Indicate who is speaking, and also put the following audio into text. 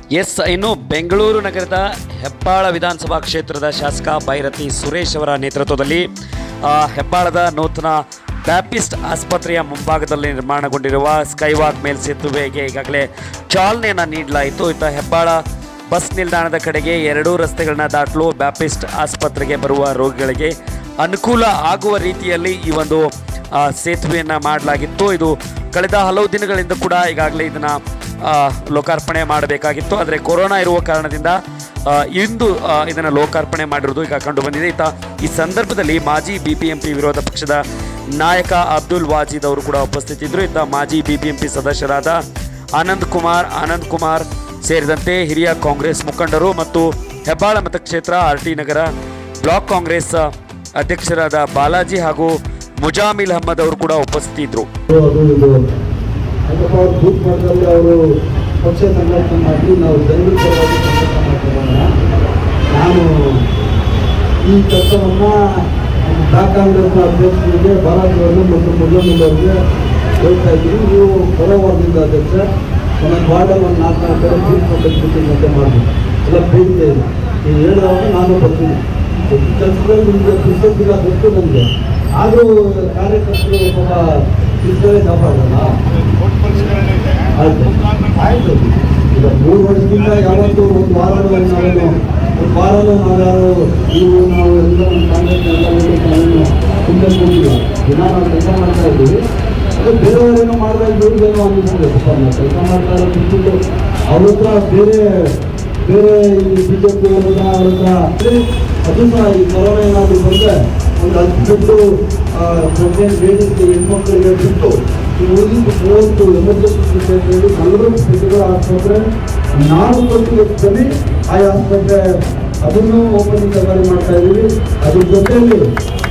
Speaker 1: S ಇನ್ನು ಬೆಂಗಳೂರು ನಗರದ ಹೆಬ್ಬಾಳ ವಿಧಾನಸಭಾ ಕ್ಷೇತ್ರದ ಶಾಸಕ ಬೈರತಿ ಸುರೇಶ್ ಅವರ ನೇತೃತ್ವದಲ್ಲಿ ಆ, ಹೆಬ್ಬಾಳದ ನೂತನ ಬ್ಯಾಪಿಸ್ಟ್ ಆಸ್ಪತ್ರೆಯ ಮುಂಭಾಗದಲ್ಲಿ ನಿರ್ಮಾಣಗೊಂಡಿರುವ ಸ್ಕೈವಾಕ್ ಮೇಲ್ಸೇತುವೆಗೆ ಈಗಾಗಲೇ ಚಾಲನೆಯನ್ನು ನೀಡಲಾಯಿತು ಇತ್ತ ಹೆಬ್ಬಾಳ ಬಸ್ ನಿಲ್ದಾಣದ ಕಡೆಗೆ ಎರಡೂ ರಸ್ತೆಗಳನ್ನ ದಾಟಲು ಬ್ಯಾಪಿಸ್ಟ್ ಆಸ್ಪತ್ರೆಗೆ ಬರುವ ರೋಗಿಗಳಿಗೆ ಅನುಕೂಲ ಆಗುವ ರೀತಿಯಲ್ಲಿ ಈ ಒಂದು ಆ, ಸೇತುವೆಯನ್ನು ಮಾಡಲಾಗಿತ್ತು ಇದು ಕಳೆದ ಹಲವು ದಿನಗಳಿಂದ ಕೂಡ ಈಗಾಗಲೇ ಇದನ್ನು ಲೋಕಾರ್ಪಣೆ ಮಾಡಬೇಕಾಗಿತ್ತು ಆದರೆ ಕೊರೋನಾ ಇರುವ ಕಾರಣದಿಂದ ಆ, ಇಂದು ಇದನ್ನು ಲೋಕಾರ್ಪಣೆ ಮಾಡಿರುವುದು ಈಗ ಕಂಡು ಬಂದಿದೆ ಈತ ಈ ಸಂದರ್ಭದಲ್ಲಿ ಮಾಜಿ ಬಿಬಿಎಂಪಿ ವಿರೋಧ ಪಕ್ಷದ ನಾಯಕ ಅಬ್ದುಲ್ ವಾಜಿದ್ ಅವರು ಕೂಡ ಉಪಸ್ಥಿತಿದ್ದರು ಇತ್ತ ಮಾಜಿ ಬಿಬಿಎಂಪಿ ಸದಸ್ಯರಾದ ಆನಂದ್ ಕುಮಾರ್ ಆನಂದ್ ಕುಮಾರ್ ಸೇರಿದಂತೆ ಹಿರಿಯ ಕಾಂಗ್ರೆಸ್ ಮುಖಂಡರು ಮತ್ತು ಹೆಬ್ಬಾಳ ಮತಕ್ಷೇತ್ರ R T Nagar block Congress ಅಧ್ಯಕ್ಷರಾದ ಬಾಲಾಜಿ ಹಾಗೂ ಮುಜಾಮಿಲ್ ಅಹಮದ್ ಅವರು ಕೂಡ ಉಪಸ್ಥಿತಿದ್ದರು
Speaker 2: ಅದು ಇದು ಯಾಕಪ್ಪ ಅವ್ರು ಬೂತ್ ಮಟ್ಟದಲ್ಲಿ ಅವರು ಪಕ್ಷ ಸಂಘಟನೆ ಮಾಡಿ ನಾವು ಜನರ ಪರವಾಗಿ ಸಂಘಟನೆ ಮಾಡ್ತಿರೋಣ ನಾನು ಈ ಕೆಲಸವನ್ನು ಬ್ಲಾಕ್ ಕಾಂಗ್ರೆಸ್ನ ಅಧ್ಯಕ್ಷರಿಗೆ ಬಾಲಾಜಿ ಅವರಿಗೆ ಮತ್ತು ಮುಜಮಿಲ್ ಅವರಿಗೆ ಹೇಳ್ತಾ ಇದ್ದೀವಿ ನೀವು ಬರೋವಾರದಿಂದ ಅಧ್ಯಕ್ಷ ಒಂದೊಂದು ವಾರ್ಡಲ್ಲಿ ಒಂದು ನಾಲ್ಕು ನಾಲ್ಕು ಕಡೆ ಬೂತ್ ಮಟ್ಟದ ಮೀಟಿಂಗ್ ಅಂತ ಮಾಡಬೇಕು ಎಲ್ಲ ಬೇಡಿಕೆ ಇಲ್ಲ ನೀವು ಹೇಳಿದಾಗ ನಾನು ಬರ್ತೀನಿ ಕೆಲಸದಲ್ಲಿ ನಿಮಗೆ ಪುಸ್ತಕಿಲ್ಲ ಗೊತ್ತು ನನಗೆ ಆದರೂ ಕಾರ್ಯಕರ್ತರು ಸ್ವಲ್ಪ ಇರ್ತವೆ ಕಾಪಾಡೋಣ ಆಯ್ತು ಆಯ್ತು ಈಗ ಮೂರು ವರ್ಷದಿಂದ ಯಾವತ್ತೂ ಒಂದು ವಾರನೂ ನಾವೇನು ಒಂದು ವಾರನೂ ನಾವ್ಯಾರು ನೀವು ನಾವು ಎಲ್ಲ ನಮ್ಮ ಕಾಂಗ್ರೆಸ್ ಎಲ್ಲ ನಾವೇನು ಹಿಂದೆ ಕೂತಿಲ್ಲ ದಿನ ನಾವು ಕೆಲಸ ಮಾಡ್ತಾ ಇದ್ದೀವಿ ಅದು ಬೇರೆಯವರೇನೋ ಮಾಡಿದಾಗ ಇವ್ರಿಗೇನೋ ಅನ್ನಿಸ್ತದೆ ಪಾಪ ನಾವು ಕೆಲಸ ಮಾಡ್ತಾ ಇರೋ ಬಿಟ್ಬಿಟ್ಟು ಅವ್ರ ಹತ್ರ ಬೇರೆ ಬೇರೆ ಈ ಬಿ ಜೆ ಪಿ ಅವ್ರ ಹತ್ರ ಅಂದ್ರೆ ಅದು ಸಹ ಈ ಕೊರೋನಾ ಏನಾದರೂ ಬಂದರೆ ಒಂದು ಹತ್ತು ಬಿಟ್ಟು ಪ್ರೆಗ್ನೆಂಟ್ ಲೇಡೀಸ್ಗೆ ಹೆಣ್ಮಕ್ಳಿಗೆ ಬಿಟ್ಟು ಈ ಉಳಿದಿದ್ದು ಮೂವತ್ತು ಎಮರ್ಜೆನ್ಸಿ ಹೇಳಿ ನಲವತ್ತು ಬೆಡ್ಗಳ ಆಸ್ಪತ್ರೆ ನಾಲ್ಕು ಕೋಟಿ ಹೆಚ್ಚಲ್ಲಿ ಆ ಆಸ್ಪತ್ರೆ ಅದನ್ನು ಓಪನಿಂಗ್ ತಯಾರಿ ಮಾಡ್ತಾ ಇದ್ದೀವಿ ಅದ್ರ ಜೊತೆಯಲ್ಲಿ